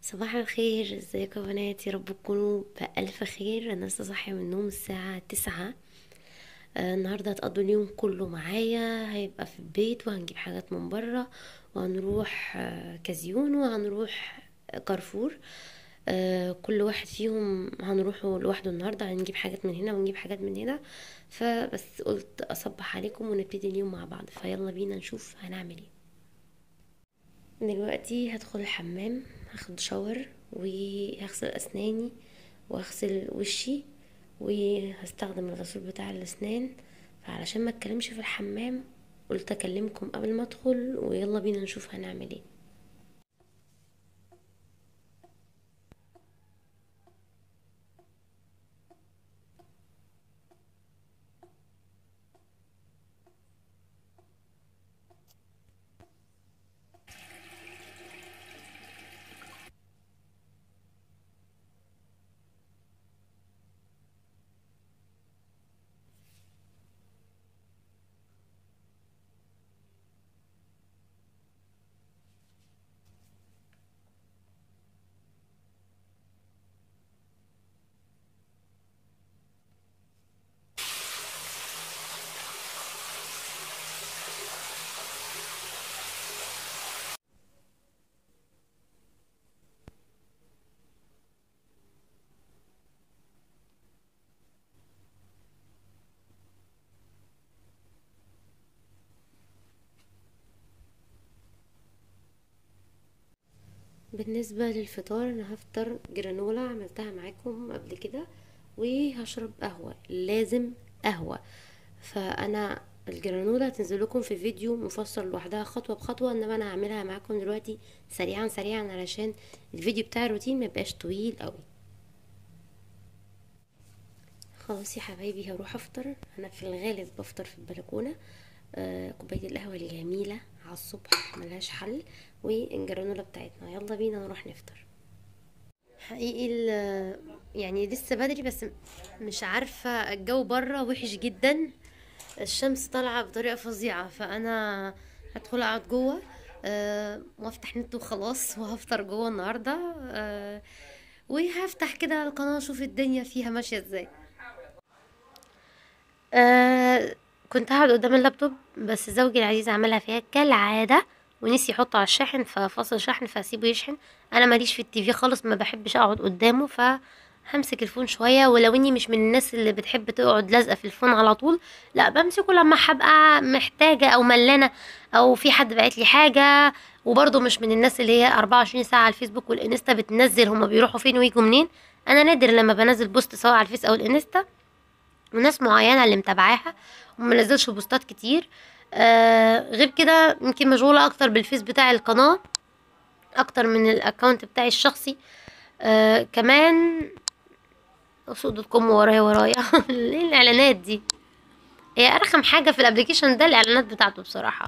صباح الخير ازيكم يا بنات يا رب تكونوا بألف خير انا لسه صاحية من النوم الساعة تسعة آه النهاردة هتقضوا اليوم كله معايا هيبقى في البيت وهنجيب حاجات من برا وهنروح آه كازيون وهنروح كارفور آه كل واحد فيهم هنروحوا لوحده النهاردة هنجيب حاجات من هنا ونجيب حاجات من هنا فبس قلت اصبح عليكم ونبتدي اليوم مع بعض فيلا بينا نشوف هنعمل ايه دلوقتي هدخل الحمام هاخد شاور وهغسل اسناني وهغسل وشي وهستخدم الغسول بتاع الاسنان فعلشان ما اتكلمش في الحمام قلت اكلمكم قبل ما ادخل ويلا بينا نشوف هنعمل ايه بالنسبة للفطار انا هفطر جرانولا عملتها معاكم قبل كده وهشرب قهوة لازم قهوة فانا الجرانولا هتنزل لكم في فيديو مفصل لوحدها خطوة بخطوة انما انا هعملها معاكم دلوقتي سريعا سريعا علشان الفيديو بتاع الروتين ميبقاش طويل قوي خلاص يا حبايبي هروح افطر انا في الغالب بفطر في البلكونه آه كوبايه القهوه الجميله على الصبح ملهاش حل والجرانولا بتاعتنا يلا بينا نروح نفطر حقيقي يعني لسه بدري بس مش عارفه الجو بره وحش جدا الشمس طالعه بطريقه فظيعه فانا هدخل اقعد جوه أه وافتح نت وخلاص وهفطر جوه النهارده أه وهفتح كده القناه اشوف الدنيا فيها ماشيه ازاي أه كنت هقعد قدام اللابتوب بس زوجي العزيز عملها فيها كالعادة ونسي يحطه على الشاحن ففصل شحن فاسيبه يشحن انا ماليش في التيفي خالص ما بحبش اقعد قدامه فهمسك الفون شويه ولو اني مش من الناس اللي بتحب تقعد لازقه في الفون على طول لا بمسكه لما هبقى محتاجه او ملانه او في حد بعت لي حاجه وبرضه مش من الناس اللي هي 24 ساعه على الفيسبوك والانستا بتنزل هما بيروحوا فين ويجوا منين انا نادر لما بنزل بوست سواء على الفيس او الانستا وناس معينه اللي متابعاها ومنزلش بوستات كتير آه غير كده يمكن مشغوله اكتر بالفيس بتاع القناه اكتر من الاكونت بتاعي الشخصي آه كمان سوق دوت كوم ورايا ورايا ليه الاعلانات دي هي ارخم حاجه في الابلكيشن ده الاعلانات بتاعته بصراحه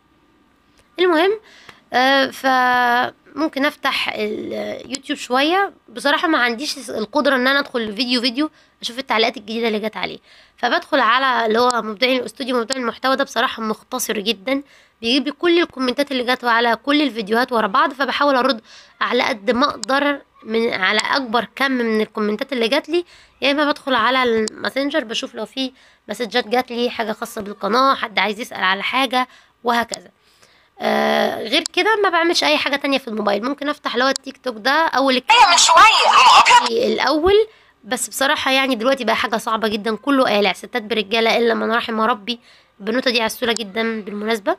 المهم آه فممكن افتح اليوتيوب شويه بصراحه ما عنديش القدره ان انا ادخل فيديو فيديو اشوف التعليقات الجديده اللي جت عليه فبدخل على اللي هو مبدعين الاستوديو مبدعين المحتوى ده بصراحه مختصر جدا بيجيب لي كل الكومنتات اللي جت على كل الفيديوهات ورا بعض فبحاول ارد على قد ما اقدر من على اكبر كم من الكومنتات اللي جات لي يا اما بدخل على الماسنجر بشوف لو في مسجات جات لي حاجه خاصه بالقناه حد عايز يسال على حاجه وهكذا آه غير كده ما بعملش اي حاجه تانية في الموبايل ممكن افتح اللي هو التيك توك ده اول هي من شويه الاول بس بصراحه يعني دلوقتي بقى حاجه صعبه جدا كله قالع ستات برجاله الا من رحم ربي البنوته دي عسوله جدا بالمناسبه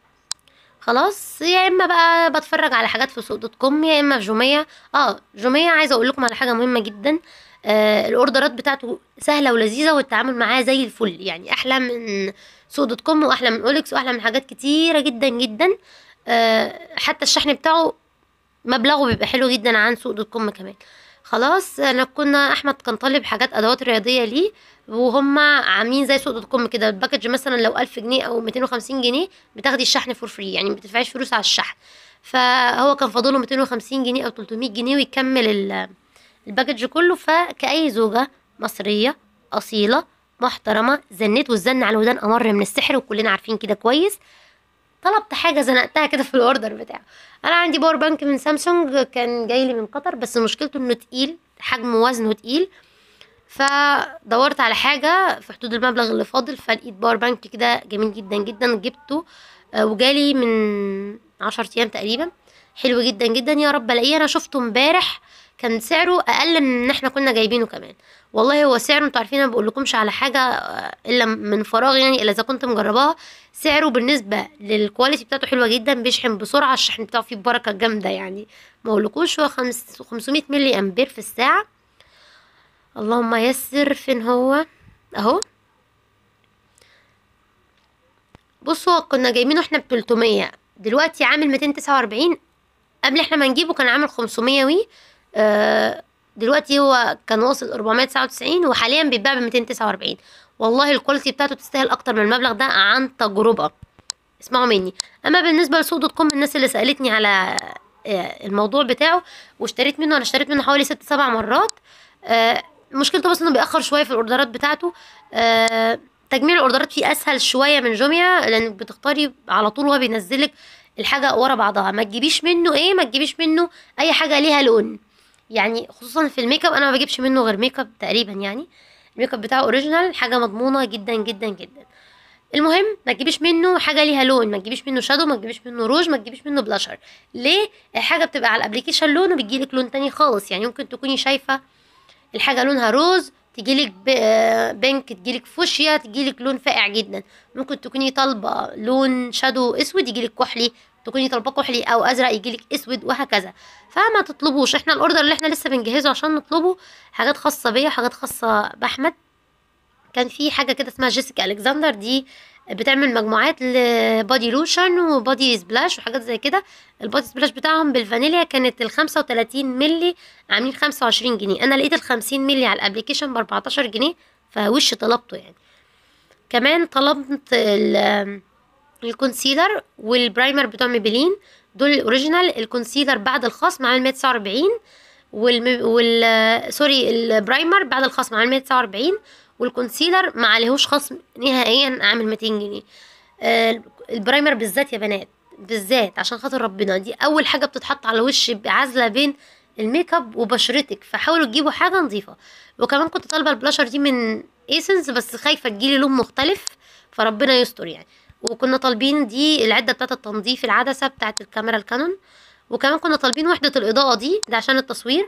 خلاص يا اما بقى بتفرج على حاجات في سوق دوت كوم يا اما في جوميا اه جوميا عايزه اقول لكم على حاجه مهمه جدا آه الاوردرات بتاعته سهله ولذيذه والتعامل معاه زي الفل يعني احلى من سوق دوت كوم واحلى من اوليكس واحلى من حاجات كتيره جدا جدا آه حتى الشحن بتاعه مبلغه بيبقى حلو جدا عن سوق دوت كوم كمان خلاص انا كنا احمد كان طالب حاجات ادوات رياضيه ليه وهم عاملين زي سوق دوت كوم كده الباكج مثلا لو ألف جنيه او 250 جنيه بتاخدي الشحن فور فري يعني ما بتدفعيش فلوس على الشحن فهو كان فاضله 250 جنيه او 300 جنيه ويكمل الباكج كله فكأي زوجة مصرية أصيلة محترمة زنيت والزن على الودان أمر من السحر وكلنا عارفين كده كويس طلبت حاجه زنقتها كده في الاوردر بتاعه انا عندي باور بانك من سامسونج كان جاي لي من قطر بس مشكلته انه تقيل حجمه وزنه تقيل فدورت على حاجه في حدود المبلغ اللي فاضل فلقيت باور بانك كده جميل جدا جدا جبته آه، وجالي من عشر ايام تقريبا حلو جدا جدا يا رب الاقيه انا شفته امبارح كان سعره اقل من ان احنا كنا جايبينه كمان والله هو سعره انتوا عارفين انا ما بقولكمش على حاجه آه، الا من فراغ يعني الا اذا كنت مجرباها سعره بالنسبه للكواليتي بتاعته حلوه جدا بيشحن بسرعه الشحن بتاعه فيه بركه جامده يعني ما اقولكوش هو خمس 500 ملي امبير في الساعه اللهم يسر فين هو اهو بصوا كنا جايبينه احنا ب 300 دلوقتي عامل 249 قبل احنا ما نجيبه كان عامل 500 وي آه دلوقتي هو كان واصل 499 وحاليا بيتباع ب 249 والله الكواليتي بتاعته تستاهل اكتر من المبلغ ده عن تجربه اسمعوا مني اما بالنسبه لسوق دوت كوم الناس اللي سالتني على آه، الموضوع بتاعه واشتريت منه انا اشتريت منه حوالي ست سبع مرات آه، مشكلته بس انه بيأخر شويه في الاوردرات بتاعته آه، تجميع الاوردرات فيه اسهل شويه من جوميا لانك بتختاري على طول وهو بينزلك الحاجه ورا بعضها ما تجيبيش منه ايه ما تجيبيش منه اي حاجه ليها لون يعني خصوصا في الميك اب انا ما بجيبش منه غير ميك اب تقريبا يعني الميك اب بتاعه اوريجينال حاجه مضمونه جدا جدا جدا المهم ما تجيبيش منه حاجه ليها لون ما تجيبيش منه شادو ما تجيبيش منه روج ما تجيبيش منه بلاشر ليه الحاجه بتبقى على الابليكيشن لون وبتجيلك لون تاني خالص يعني ممكن تكوني شايفه الحاجه لونها روز تجيلك ب- آه، بينك تجيلك فوشيا تجيلك لون فاقع جدا ممكن تكوني طالبه لون شادو اسود يجيلك كحلي تكوني طالبه كحلي او ازرق يجيلك اسود وهكذا فما تطلبوش احنا الاوردر اللي احنا لسه بنجهزه عشان نطلبه حاجات خاصه بيا وحاجات خاصه باحمد كان في حاجه كده اسمها جيسيكا الكسندر دي بتعمل مجموعات لبادي لوشن وبادي سبلاش وحاجات زي كده البادي سبلاش بتاعهم بالفانيليا كانت ال 35 ملي عاملين 25 جنيه انا لقيت ال 50 ملي على الابليكيشن ب 14 جنيه فوش طلبته يعني كمان طلبت ال- الكونسيلر والبرايمر بتوع ميبلين دول الاوريجينال الكونسيلر بعد الخصم عامل 149 والم... وال سوري البرايمر بعد الخصم عامل 149 والكونسيلر ما عليهوش خصم نهائيا عامل 200 جنيه آه، البرايمر بالذات يا بنات بالذات عشان خاطر ربنا دي اول حاجه بتتحط على وش عازله بين الميك اب وبشرتك فحاولوا تجيبوا حاجه نظيفه وكمان كنت طالبه البلاشر دي من ايسنس بس خايفه تجيلي لون مختلف فربنا يستر يعني وكنا طالبين دي العده بتاعه التنظيف العدسه بتاعه الكاميرا الكانون وكمان كنا طالبين وحده الاضاءه دي ده عشان التصوير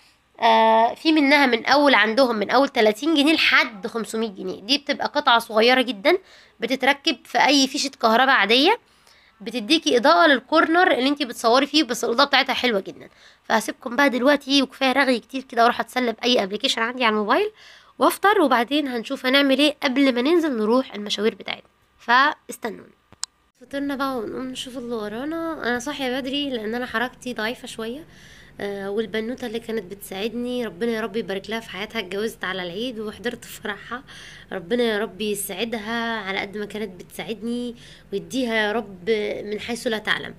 آه في منها من اول عندهم من اول 30 جنيه لحد 500 جنيه دي بتبقى قطعه صغيره جدا بتتركب في اي فيشه كهرباء عاديه بتديكي اضاءه للكورنر اللي انت بتصوري فيه بس الاضاءه بتاعتها حلوه جدا فهسيبكم بقى دلوقتي وكفايه رغي كتير كده واروح اتسلى باي ابلكيشن عندي على الموبايل وافطر وبعدين هنشوف هنعمل ايه قبل ما ننزل نروح المشاوير بتاعتنا فاستنوني فطرنا بقى ونقوم نشوف اللي ورانا انا صاحيه بدري لان انا حركتي ضعيفه شويه آه والبنوته اللي كانت بتساعدني ربنا يا رب يبارك لها في حياتها اتجوزت على العيد وحضرت فرحها ربنا يا رب يسعدها على قد ما كانت بتساعدني ويديها يا رب من حيث لا تعلم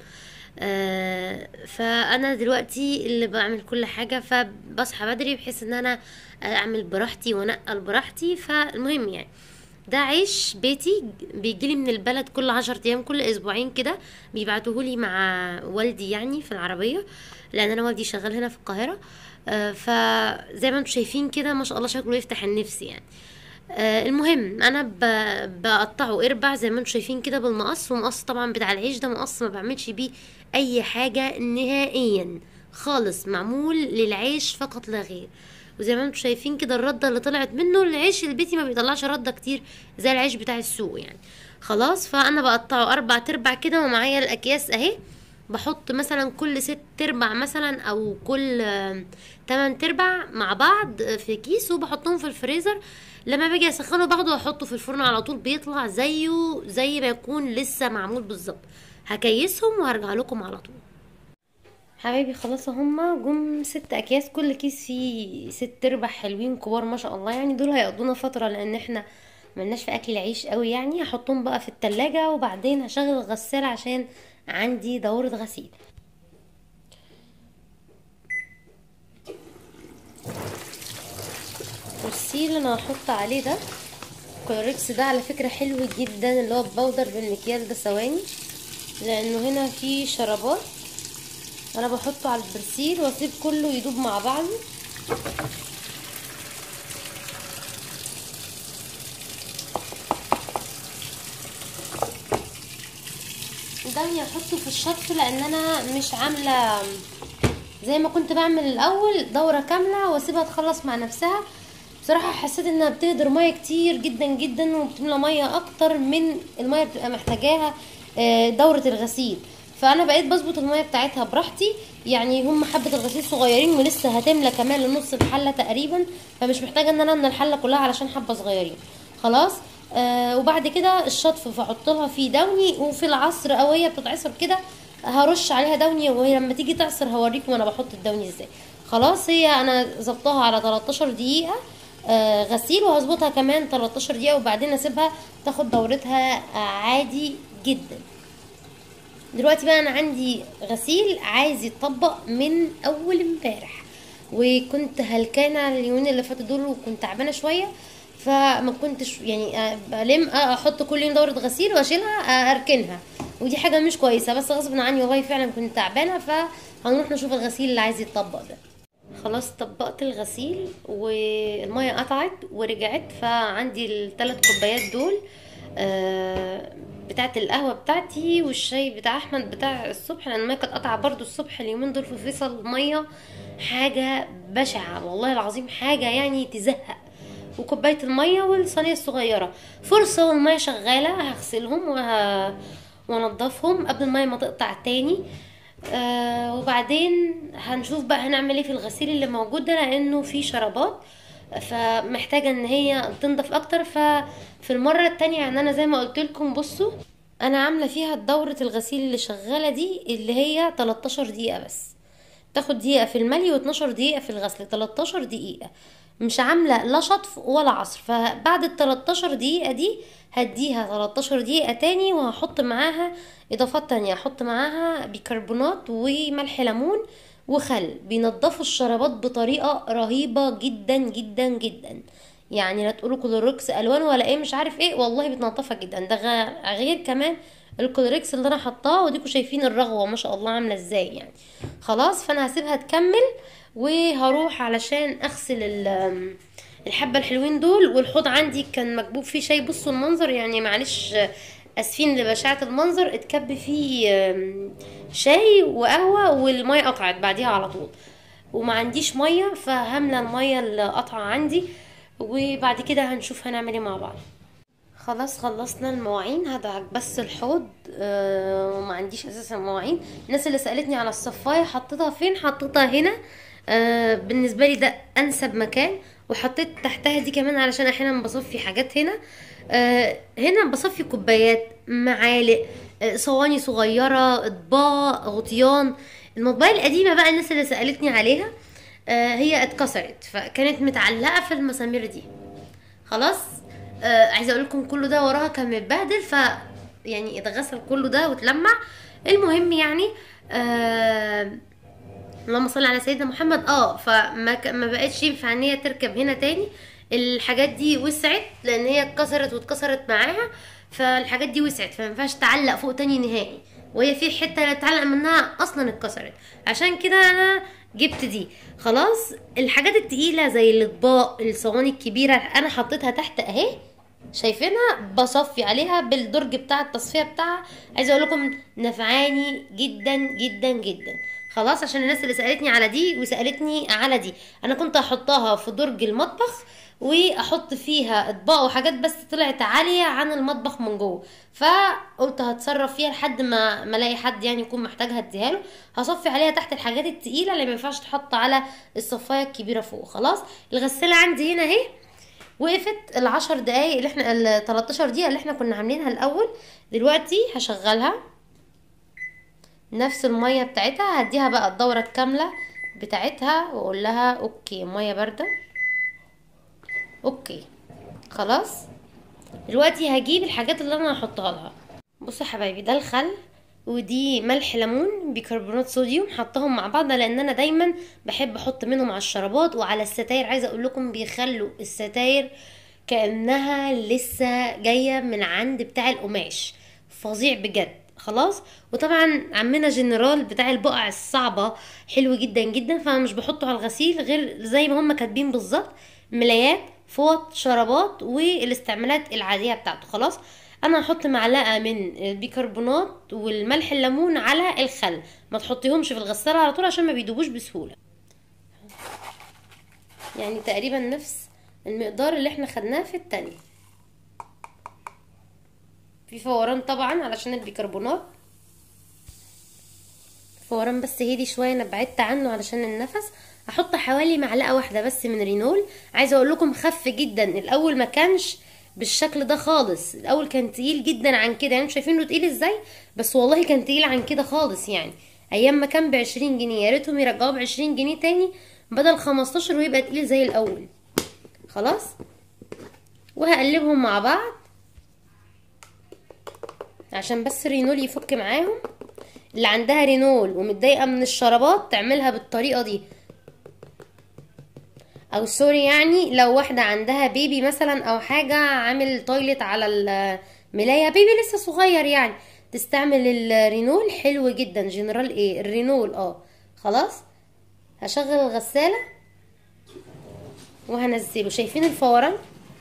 آه فانا دلوقتي اللي بعمل كل حاجه فبصحى بدري بحيث ان انا اعمل براحتي وانقل براحتي فالمهم يعني ده عيش بيتي بيجيلي من البلد كل عشر ايام كل اسبوعين كده بيبعتوهولي مع والدي يعني في العربيه لان انا والدي شغال هنا في القاهره آه، فزي ما انتم شايفين كده ما شاء الله شكله يفتح النفس يعني آه، المهم انا ب- بقطعه اربع زي ما انتم شايفين كده بالمقص ومقص طبعا بتاع العيش ده مقص ما بعملش بيه اي حاجه نهائيا خالص معمول للعيش فقط لا غير وزي ما انتم شايفين كده الرده اللي طلعت منه العيش البيتي ما بيطلعش رده كتير زي العيش بتاع السوق يعني خلاص فانا بقطعه اربع تربع كده ومعايا الاكياس اهي بحط مثلا كل ست ارباع مثلا او كل آه، تمن تربع مع بعض في كيس وبحطهم في الفريزر لما باجي اسخنه باخده واحطه في الفرن على طول بيطلع زيه زي ما يكون لسه معمول بالظبط هكيسهم وهرجع لكم على طول حبايبي خلاص هما جم ست اكياس كل كيس فيه ست ارباع حلوين كبار ما شاء الله يعني دول هيقضونا فتره لان احنا ملناش في اكل العيش قوي يعني هحطهم بقى في التلاجة وبعدين هشغل الغسالة عشان عندي دورة غسيل والسيل اللي انا هحط عليه ده كلوريكس ده على فكرة حلو جدا اللي هو بودر بالمكياج ده ثواني لانه هنا في شربات انا بحطه على البرسيل واسيب كله يدوب مع بعضه دمي احطه في الشطف لان انا مش عامله زي ما كنت بعمل الاول دوره كامله واسيبها تخلص مع نفسها بصراحه حسيت انها بتهدر ميه كتير جدا جدا وبتملى ميه اكتر من الميه بتبقى محتاجاها دوره الغسيل فانا بقيت بظبط الميه بتاعتها براحتي يعني هم حبه الغسيل صغيرين ولسه هتملى كمان لنص الحله تقريبا فمش محتاجه ان انا املى الحله كلها علشان حبه صغيرين خلاص آه وبعد كده الشطف فاحط لها فيه دوني وفي العصر او هي بتتعصر كده هرش عليها دوني وهي لما تيجي تعصر هوريكم انا بحط الدوني ازاي خلاص هي انا ظبطها على 13 دقيقه آه غسيل وهظبطها كمان 13 دقيقه وبعدين اسيبها تاخد دورتها عادي جدا دلوقتي بقى انا عندي غسيل عايز يتطبق من اول امبارح وكنت هلكانه اليومين اللي فاتوا دول وكنت تعبانه شويه فما كنتش يعني بلم احط كل يوم دوره غسيل واشيلها اركنها ودي حاجه مش كويسه بس غصب عني والله فعلا كنت تعبانه فهنروح نشوف الغسيل اللي عايز يتطبق ده خلاص طبقت الغسيل والميه قطعت ورجعت فعندي الثلاث كوبايات دول آه بتاعت القهوة بتاعتي والشاي بتاع احمد بتاع الصبح لان المية كانت قطعة برضو الصبح اليومين دول في فيصل مية حاجة بشعة والله العظيم حاجة يعني تزهق وكوباية المية والصينية الصغيرة فرصة والمية شغالة هغسلهم وه... وانضفهم قبل المية ما تقطع تاني آه وبعدين هنشوف بقى هنعمل ايه في الغسيل اللي موجود ده لانه فيه شرابات فمحتاجه ان هي تنضف اكتر ففي المره التانية يعني انا زي ما قلت لكم بصوا انا عامله فيها دوره الغسيل اللي شغاله دي اللي هي 13 دقيقه بس تاخد دقيقه في الملي و12 دقيقه في الغسل 13 دقيقه مش عامله لا شطف ولا عصر فبعد ال 13 دقيقه دي هديها 13 دقيقه تاني وهحط معاها اضافات تانية هحط معاها بيكربونات وملح ليمون وخل بينضفوا الشرابات بطريقه رهيبه جدا جدا جدا يعني لا تقولوا كلوركس الوان ولا ايه مش عارف ايه والله بتنضفها جدا ده غير كمان الكلوركس اللي انا حطاه وديكوا شايفين الرغوه ما شاء الله عامله ازاي يعني خلاص فانا هسيبها تكمل وهروح علشان اغسل الحبه الحلوين دول والحوض عندي كان مكبوب فيه شاي بصوا المنظر يعني معلش اسفين لبشاعه المنظر اتكب فيه شاي وقهوه والميه قطعت بعديها على طول وما عنديش ميه فهملى الميه اللي قطعه عندي وبعد كده هنشوف هنعمل ايه مع بعض خلاص خلصنا المواعين هدعك بس الحوض أه وما عنديش اساسا مواعين الناس اللي سالتني على الصفايه حطيتها فين حطيتها هنا أه بالنسبه لي ده انسب مكان وحطيت تحتها دي كمان علشان احيانا بصفي حاجات هنا أه هنا بصفي كوبايات معالق أه صواني صغيره اطباق غطيان المطبعه القديمه بقى الناس اللي سالتني عليها أه هي اتكسرت فكانت متعلقه في المسامير دي خلاص آه عايزه اقول لكم كله ده وراها كان متبهدل ف يعني اتغسل كله ده واتلمع المهم يعني آه اللهم صل على سيدنا محمد اه فما ك... ما بقتش ينفع ان هي تركب هنا تاني الحاجات دي وسعت لان هي اتكسرت واتكسرت معاها فالحاجات دي وسعت فما ينفعش تعلق فوق تاني نهائي وهي في حته اللي اتعلق منها اصلا اتكسرت عشان كده انا جبت دي خلاص الحاجات التقيله زي الاطباق الصواني الكبيره انا حطيتها تحت اهي شايفينها بصفي عليها بالدرج بتاع التصفيه بتاعها عايزه اقول لكم نفعاني جدا جدا جدا خلاص عشان الناس اللي سالتني على دي وسالتني على دي انا كنت احطها في درج المطبخ واحط فيها اطباق وحاجات بس طلعت عاليه عن المطبخ من جوه فقلت هتصرف فيها لحد ما ما الاقي حد يعني يكون محتاجها اديها له هصفي عليها تحت الحاجات التقيله اللي ما ينفعش تحط على الصفايه الكبيره فوق خلاص الغساله عندي هنا اهي وقفت العشر دقايق اللي احنا ال 13 دقيقه اللي احنا كنا عاملينها الاول دلوقتي هشغلها نفس الميه بتاعتها هديها بقى الدوره الكامله بتاعتها واقول لها اوكي ميه بارده اوكي خلاص دلوقتي هجيب الحاجات اللي انا هحطها لها بصوا يا حبايبي ده الخل ودي ملح ليمون بيكربونات صوديوم حطهم مع بعض لان انا دايما بحب احط منهم على الشرابات وعلى الستاير عايزه اقول لكم بيخلوا الستاير كانها لسه جايه من عند بتاع القماش فظيع بجد خلاص وطبعا عمنا جنرال بتاع البقع الصعبة حلو جدا جدا فانا مش بحطه على الغسيل غير زي ما هم كاتبين بالظبط ملايات فوط شرابات والاستعمالات العادية بتاعته خلاص انا هحط معلقة من البيكربونات والملح الليمون على الخل ما تحطيهمش في الغسالة على طول عشان ما بيدوبوش بسهولة يعني تقريبا نفس المقدار اللي احنا خدناه في التانية في فوران طبعا علشان البيكربونات فوران بس هدي شويه انا بعدت عنه علشان النفس هحط حوالي معلقه واحده بس من رينول عايزه اقول لكم خف جدا الاول ما كانش بالشكل ده خالص الاول كان تقيل جدا عن كده يعني شايفينه تقيل ازاي بس والله كان تقيل عن كده خالص يعني ايام ما كان بعشرين جنيه يا ريتهم يرجعوه بعشرين جنيه تاني بدل خمستاشر ويبقى تقيل زي الاول خلاص وهقلبهم مع بعض عشان بس الرينول يفك معاهم اللي عندها رينول ومتضايقه من الشرابات تعملها بالطريقه دي او سوري يعني لو واحده عندها بيبي مثلا او حاجه عامل تويلت على الملايه بيبي لسه صغير يعني تستعمل الرينول حلو جدا جنرال ايه الرينول اه خلاص هشغل الغساله وهنزله شايفين الفوران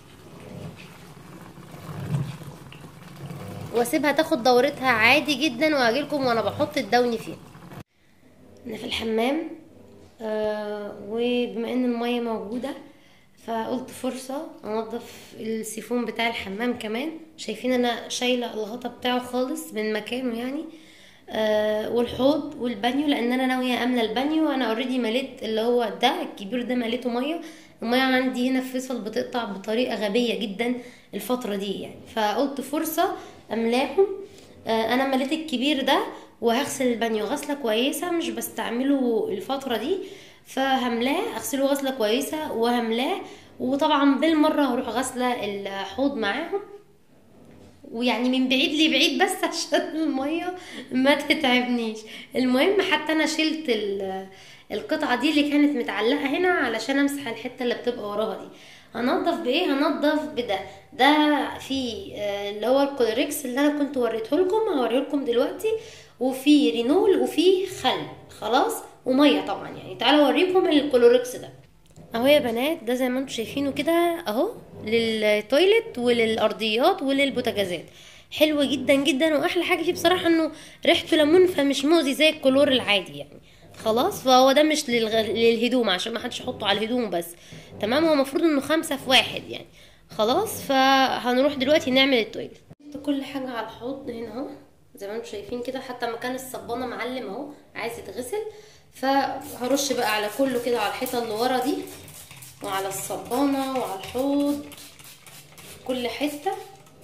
واسيبها تاخد دورتها عادي جدا واجيلكم وانا بحط الدوني فيها انا في الحمام آه وبما ان الميه موجوده فقلت فرصة انضف السيفون بتاع الحمام كمان شايفين انا شايلة الغطا بتاعه خالص من مكانه يعني آه والحوض والبانيو لان انا ناوية املى البانيو انا اوريدي مليت اللي هو ده الكبير ده مليته مية المية عندي هنا في فيصل بتقطع بطريقة غبية جدا الفترة دي يعني فقلت فرصة املاهم آه انا مليت الكبير ده وهغسل البانيو غسلة كويسة مش بستعمله الفترة دي فهملاه اغسله غسلة كويسة وهملاه وطبعا بالمرة هروح غسلة الحوض معاهم ويعني من بعيد لبعيد بس عشان المية ما تتعبنيش المهم حتى انا شلت القطعة دي اللي كانت متعلقة هنا علشان امسح الحتة اللي بتبقى وراها دي هنضف بايه هنضف بده ده في اللي هو الكولوريكس اللي انا كنت وريته لكم هوريه لكم دلوقتي وفي رينول وفي خل خلاص وميه طبعا يعني تعالوا اوريكم الكولوريكس ده اهو يا بنات ده زي ما انتم شايفينه كده اهو للتويلت وللارضيات وللبوتاجازات حلو جدا جدا واحلى حاجه فيه بصراحه انه ريحته ليمون فمش مؤذي زي الكلور العادي يعني خلاص فهو ده مش للغ... للهدوم عشان ما حدش يحطه على الهدوم بس تمام هو المفروض انه خمسة في واحد يعني خلاص فهنروح دلوقتي نعمل التويلت كل حاجة على الحوض هنا اهو زي ما انتم شايفين كده حتى مكان الصبانة معلم اهو عايز يتغسل فهرش بقى على كله كده على الحيطة اللي ورا دي وعلى الصبانة وعلى الحوض كل حتة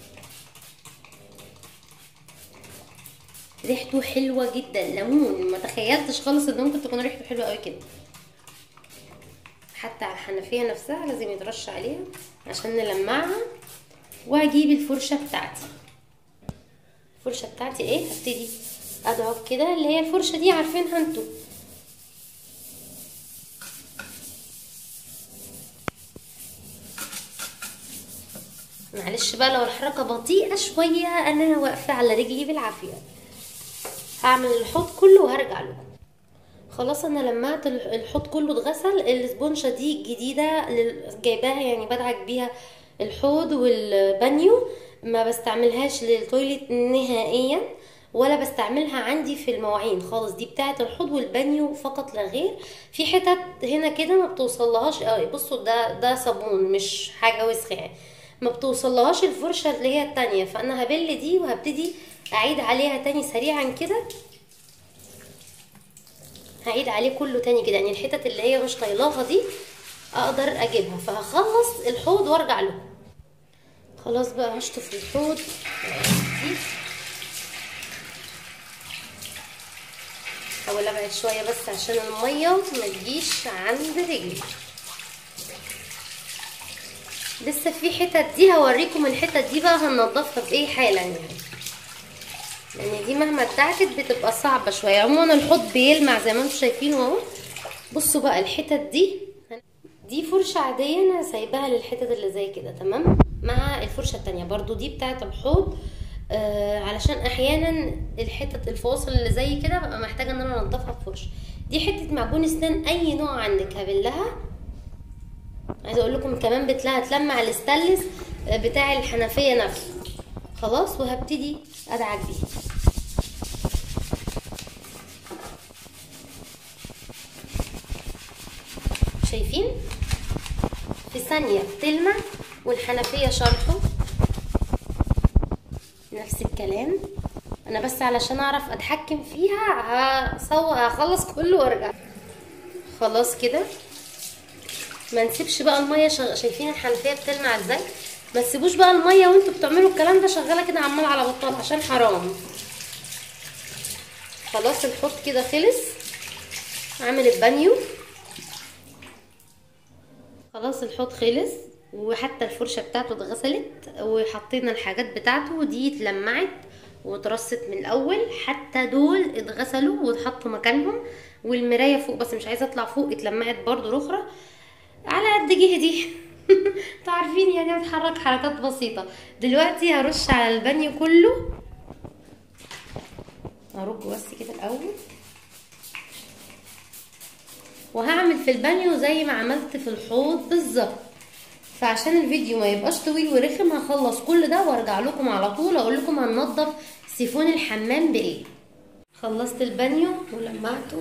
ريحته حلوه جدا ليمون ما تخيلتش خالص ان ممكن تكون ريحته حلوه قوي كده حتى على الحنفيه نفسها لازم يترش عليها عشان نلمعها وهجيب الفرشه بتاعتي الفرشه بتاعتي ايه هبتدي ادعك كده اللي هي الفرشه دي عارفينها انتوا معلش بقى لو الحركه بطيئه شويه انا واقفه على رجلي بالعافيه هعمل الحوض كله وهرجع لكم خلاص انا لمعت الحوض كله اتغسل الاسبونشة دي جديدة جايباها يعني بدعك بيها الحوض والبانيو ما بستعملهاش للتويليت نهائيا ولا بستعملها عندي في المواعين خالص دي بتاعه الحوض والبانيو فقط لا غير في حتت هنا كده ما بتوصلهاش اه بصوا ده ده صابون مش حاجه وسخه يعني ما بتوصلهاش الفرشه اللي هي التانية فانا هبل دي وهبتدي اعيد عليها تاني سريعا كده هعيد عليه كله تاني كده يعني الحتت اللي هي مش طايلاها دي اقدر اجيبها فهخلص الحوض وارجع له خلاص بقى هشطف الحوض احاول ابعد شويه بس عشان الميه ما تجيش عند رجلي لسه في حتت دي هوريكم الحتت دي بقى هننضفها بايه حالا يعني يعني دي مهما اتدعكت بتبقى صعبة شوية عموما الحوض بيلمع زي ما انتم شايفين اهو بصوا بقى الحتت دي دي فرشة عادية انا سايباها للحتت اللي زي كده تمام مع الفرشة التانية برضو دي بتاعت الحوض آه علشان احيانا الحتة الفواصل اللي زي كده ببقى محتاجة ان انا انضفها بفرش دي حتة معجون اسنان اي نوع عندك هبلها عايزه اقول لكم كمان بتلاقي هتلمع الاستانلس بتاع الحنفيه نفسه خلاص وهبتدي ادعك بيه شايفين في ثانيه بتلمع والحنفيه شرطه نفس الكلام انا بس علشان اعرف اتحكم فيها هصور هخلص كله وارجع خلاص كده ما نسيبش بقى الميه شغ... شايفين الحنفيه بتلمع ازاي ما تسيبوش بقى الميه وانتوا بتعملوا الكلام ده شغاله كده عمال على بطال عشان حرام خلاص الحوض كده خلص اعمل البانيو خلاص الحوض خلص وحتى الفرشه بتاعته اتغسلت وحطينا الحاجات بتاعته ودي اتلمعت واترصت من الاول حتى دول اتغسلوا واتحطوا مكانهم والمرايه فوق بس مش عايزه اطلع فوق اتلمعت برضو اخرى على قد جهدي انتوا عارفين يعني بتحرك حركات بسيطة دلوقتي هرش على البانيو كله هرج بس كده الأول وهعمل في البانيو زي ما عملت في الحوض بالظبط فعشان الفيديو ما يبقاش طويل ورخم هخلص كل ده وارجع لكم على طول اقول لكم هننضف سيفون الحمام بايه خلصت البانيو ولمعته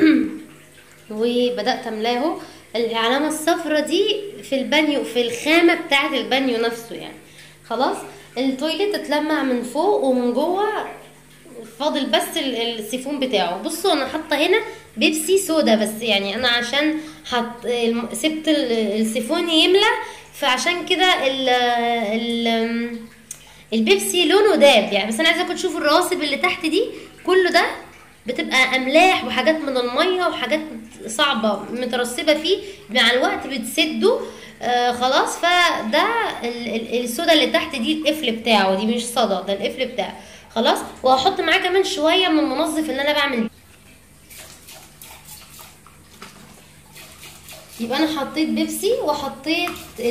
وبدات املاه العلامه الصفرة دي في البانيو في الخامه بتاعه البانيو نفسه يعني خلاص التويليت اتلمع من فوق ومن جوه فاضل بس السيفون بتاعه بصوا انا حاطه هنا بيبسي سودا بس يعني انا عشان حط سبت السيفون يملى فعشان كده ال ال البيبسي لونه داب يعني بس انا عايزاكم تشوفوا الرواسب اللي تحت دي كله ده بتبقى املاح وحاجات من الميه وحاجات صعبه مترسبه فيه مع الوقت بتسده آه خلاص فده السودا اللي تحت دي القفل بتاعه دي مش صدى ده القفل بتاعه خلاص وهحط معاه كمان شويه من المنظف اللي انا بعمل يبقى انا حطيت بيبسي وحطيت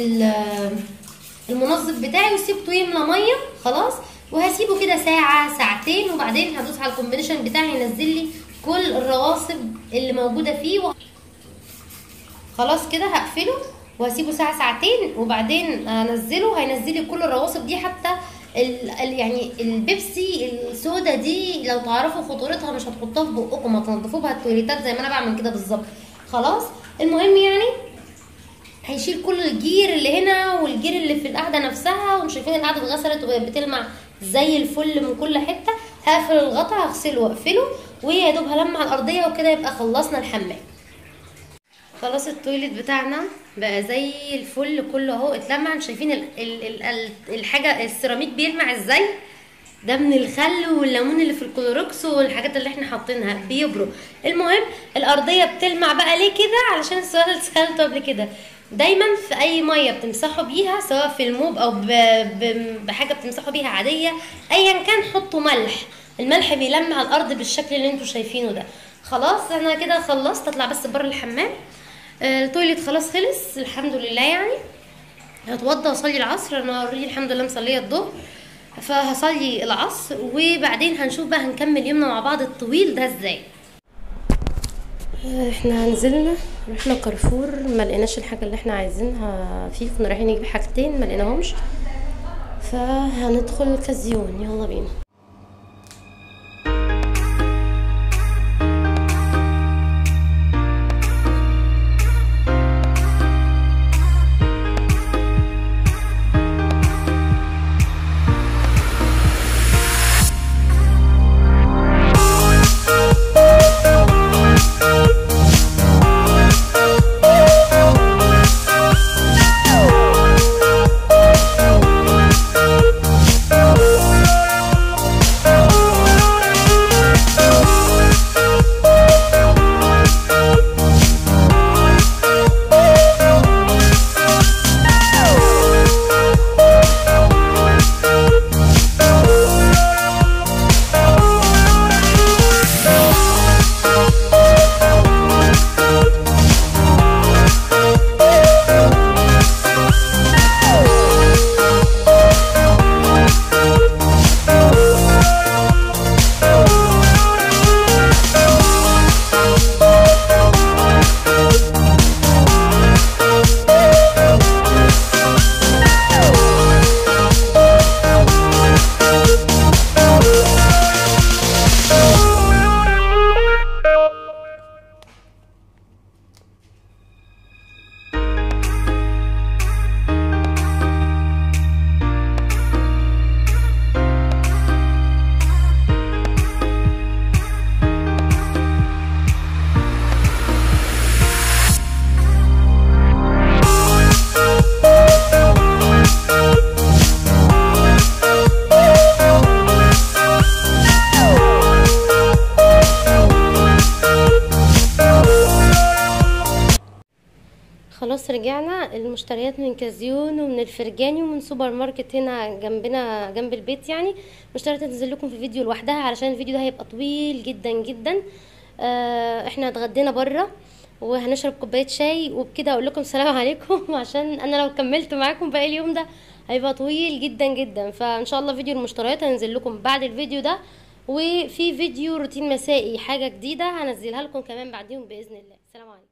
المنظف بتاعي وسيبته يملى ميه خلاص وهسيبه كده ساعة ساعتين وبعدين هدوس على الكومبينيشن بتاعي ينزل لي كل الرواسب اللي موجودة فيه و... خلاص كده هقفله وهسيبه ساعة ساعتين وبعدين انزله هينزل لي كل الرواسب دي حتى ال... ال... يعني البيبسي السودا دي لو تعرفوا خطورتها مش هتحطوها في بقكم هتنضفوا بها التواليتات زي ما انا بعمل كده بالظبط خلاص المهم يعني هيشيل كل الجير اللي هنا والجير اللي في القعده نفسها ومش شايفين القعده اتغسلت وبقت بتلمع زي الفل من كل حته هقفل الغطا هغسله واقفله ويا دوب هلمع الارضيه وكده يبقى خلصنا الحمام خلاص التويليت بتاعنا بقى زي الفل كله اهو اتلمع شايفين ال ال ال الحاجه السيراميك بيلمع ازاي ده من الخل والليمون اللي في الكلوروكس والحاجات اللي احنا حاطينها بيبروا المهم الارضيه بتلمع بقى ليه كده علشان السؤال اللي سالته قبل كده دايما في اي ميه بتمسحوا بيها سواء في الموب او ب... ب... بحاجه بتمسحوا بيها عاديه ايا كان حطوا ملح الملح بيلمع الارض بالشكل اللي انتوا شايفينه ده خلاص انا كده خلصت اطلع بس بره الحمام آه التويليت خلاص خلص الحمد لله يعني هتوضى واصلي العصر انا اوريدي الحمد لله مصليه الظهر فهصلي العصر وبعدين هنشوف بقى هنكمل يومنا مع بعض الطويل ده ازاي احنا نزلنا رحنا كارفور ما لقيناش الحاجه اللي احنا عايزينها فيه كنا رايحين نجيب حاجتين ما لقيناهمش فهندخل كازيون يلا بينا خلاص رجعنا المشتريات من كازيون ومن الفرجاني ومن سوبر ماركت هنا جنبنا جنب البيت يعني مشتريات هتنزل لكم في فيديو لوحدها علشان الفيديو ده هيبقى طويل جدا جدا آه احنا اتغدينا بره وهنشرب كوبايه شاي وبكده اقول لكم سلام عليكم عشان انا لو كملت معاكم باقي اليوم ده هيبقى طويل جدا جدا فان شاء الله فيديو المشتريات هنزل لكم بعد الفيديو ده وفي فيديو روتين مسائي حاجه جديده هنزلها لكم كمان بعديهم باذن الله سلام عليكم